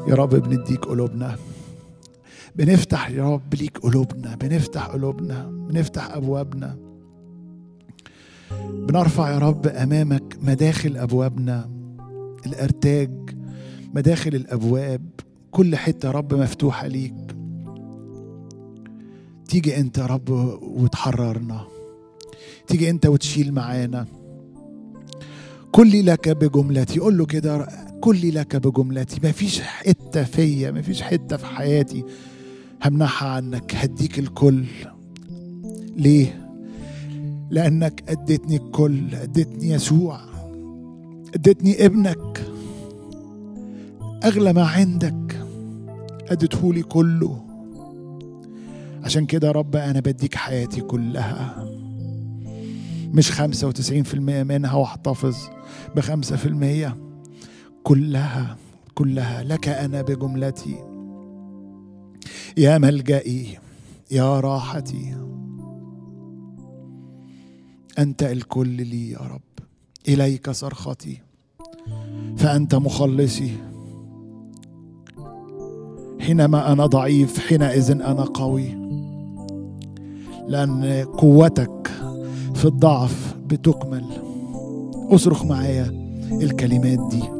يا رب بنديك قلوبنا بنفتح يا رب ليك قلوبنا بنفتح قلوبنا بنفتح ابوابنا بنرفع يا رب امامك مداخل ابوابنا الارتاج مداخل الابواب كل حته يا رب مفتوحه ليك تيجي انت يا رب وتحررنا تيجي انت وتشيل معانا كلي لك بجملتي قول له كده كلي لك بجملتي مفيش حته فيا مفيش حته في حياتي همنعها عنك هديك الكل ليه لانك اديتني الكل اديتني يسوع اديتني ابنك اغلى ما عندك اديتهولي كله عشان كده يا رب انا بديك حياتي كلها مش خمسة وتسعين في المية منها واحتفظ بخمسة في المية كلها كلها لك أنا بجملتي يا ملجئي يا راحتي أنت الكل لي يا رب إليك صرختي فأنت مخلصي حينما أنا ضعيف حينئذ أنا قوي لأن قوتك في الضعف بتكمل اصرخ معايا الكلمات دي